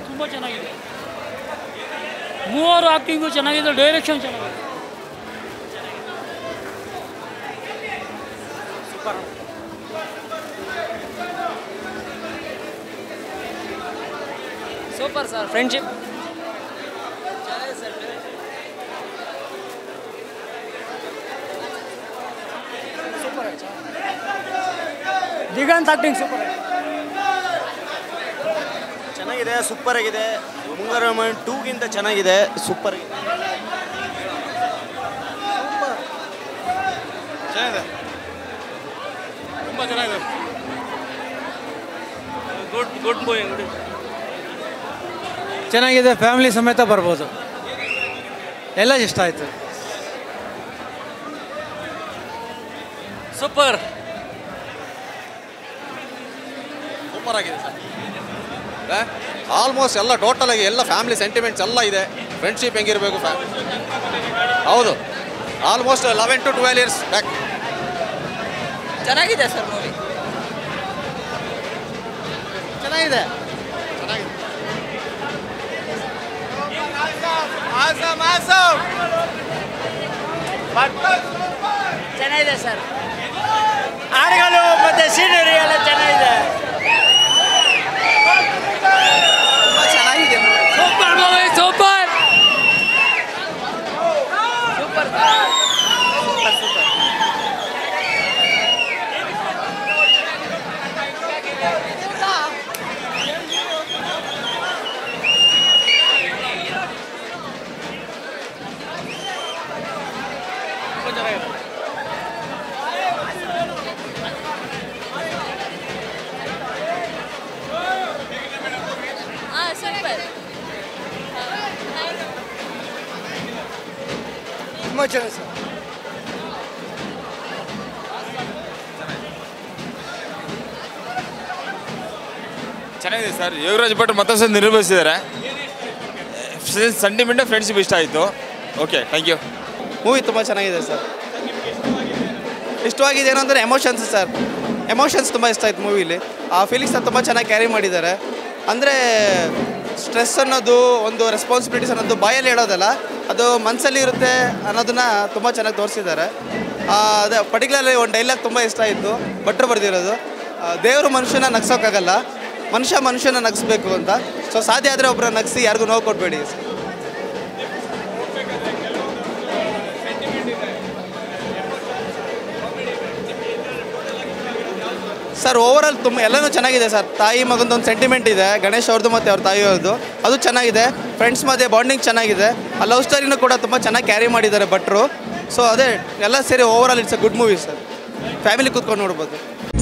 ತುಂಬ ಚೆನ್ನಾಗಿದೆ ಮೂವರು ಆ್ಯಕ್ಟಿಂಗು ಚೆನ್ನಾಗಿದೆ ಡೈರೆಕ್ಷನ್ ಚೆನ್ನಾಗಿದೆ super sir friendship Diganth acting super ಚೆನ್ನಾಗಿದೆ ಸೂಪರ್ ಆಗಿದೆ ಮುಂಗಾರು ಟೂಗಿಂತ ಚೆನ್ನಾಗಿದೆ ಸೂಪರ್ ಆಗಿದೆ ಚೆನ್ನಾಗಿದೆ ತುಂಬ ಚೆನ್ನಾಗಿದೆ ಗುಡ್ ಗುಡ್ ಮೂವಿ ನೋಡಿ ಚೆನ್ನಾಗಿದೆ ಫ್ಯಾಮಿಲಿ ಸಮೇತ ಬರ್ಬೋದು ಎಲ್ಲ ಇಷ್ಟ ಆಯಿತು ಸೂಪರ್ ಸೂಪರ್ ಆಗಿದೆ ಸರ್ ಆಲ್ಮೋಸ್ಟ್ ಎಲ್ಲ ಟೋಟಲ್ ಆಗಿ ಎಲ್ಲ ಫ್ಯಾಮಿಲಿ ಸೆಂಟಿಮೆಂಟ್ಸ್ ಎಲ್ಲ ಇದೆ ಫ್ರೆಂಡ್ಶಿಪ್ ಹೆಂಗಿರಬೇಕು ಫ್ಯಾಮಿಲಿ ಹೌದು almost eleven to twelve years back ಚೆನ್ನಾಗಿದೆ ಸರ್ ಮೂವಿ ಚೆನ್ನಾಗಿದೆ ಚೆನ್ನಾಗಿದೆ ಸರ್ ಹಾಡುಗಳು ಮತ್ತು ಸೀನರಿ ಎಲ್ಲ ಚೆನ್ನಾಗಿದೆ ಚೆನ್ನಾಗಿದೆ ಸೂಪರ್ ಮೂವಿ ಸೂಪರ್ ಸೂಪರ್ ಹಾಂ ಸೂಪರ್ ತುಂಬ ಚೆನ್ನಾಗಿ ಸರ್ ಚೆನ್ನಾಗಿದೆ ಸರ್ ಯೋಗರಾಜ್ ಭಟ್ ಮತ್ತೊಂದು ನಿರ್ವಹಿಸಿದ್ದಾರೆ ಸೆಂಟಿಮೆಂಟ್ ಫ್ರೆಂಡ್ಶಿಪ್ ಇಷ್ಟ ಆಯಿತು ಓಕೆ ಥ್ಯಾಂಕ್ ಯು ಮೂವಿ ತುಂಬ ಚೆನ್ನಾಗಿದೆ ಸರ್ ಇಷ್ಟವಾಗಿದೆ ಏನೋ ಅಂದರೆ ಎಮೋಷನ್ಸ್ ಸರ್ ಎಮೋಷನ್ಸ್ ತುಂಬ ಇಷ್ಟ ಆಯ್ತು ಮೂವಿಲಿ ಆ ಫೀಲಿಂಗ್ಸ್ನ ತುಂಬ ಚೆನ್ನಾಗಿ ಕ್ಯಾರಿ ಮಾಡಿದ್ದಾರೆ ಅಂದರೆ ಸ್ಟ್ರೆಸ್ ಅನ್ನೋದು ಒಂದು ರೆಸ್ಪಾನ್ಸಿಬಿಲಿಟೀಸ್ ಅನ್ನೋದು ಬಾಯಲ್ಲಿ ಹೇಳೋದಲ್ಲ ಅದು ಮನಸ್ಸಲ್ಲಿ ಇರುತ್ತೆ ಅನ್ನೋದನ್ನ ತುಂಬ ಚೆನ್ನಾಗಿ ತೋರಿಸಿದ್ದಾರೆ ಅದೇ ಪರ್ಟಿಕ್ಯುಲರ್ಲಿ ಒಂದು ಡೈಲಾಗ್ ತುಂಬ ಇಷ್ಟ ಆಯಿತು ಭಟ್ರು ಬರೆದಿರೋದು ದೇವರು ಮನುಷ್ಯನ ನಗ್ಸೋಕ್ಕಾಗಲ್ಲ ಮನುಷ್ಯ ಮನುಷ್ಯನ ನಗಿಸ್ಬೇಕು ಅಂತ ಸೊ ಸಾಧ್ಯ ಆದರೆ ಒಬ್ಬರ ನಗಿಸಿ ಯಾರಿಗೂ ನೋವು ಕೊಡಬೇಡಿ ಸರ್ ಓವರಾಲ್ ತುಂಬ ಎಲ್ಲನೂ ಚೆನ್ನಾಗಿದೆ ಸರ್ ತಾಯಿ ಮಗಂದೊಂದು ಸೆಂಟಿಮೆಂಟ್ ಇದೆ ಗಣೇಶ್ ಅವ್ರದ್ದು ಮತ್ತು ಅವ್ರ ತಾಯಿಯವ್ರದ್ದು ಅದು ಚೆನ್ನಾಗಿದೆ ಫ್ರೆಂಡ್ಸ್ ಮಧ್ಯೆ ಬಾಂಡಿಂಗ್ ಚೆನ್ನಾಗಿದೆ ಆ ಲವ್ ಸ್ಟೋರಿನೂ ಕೂಡ ತುಂಬ ಚೆನ್ನಾಗಿ ಕ್ಯಾರಿ ಮಾಡಿದ್ದಾರೆ ಭಟ್ರು ಸೊ ಅದೇ ಎಲ್ಲ ಸೇರಿ overall it's a good movie sir family ಕೂತ್ಕೊಂಡು ನೋಡ್ಬೋದು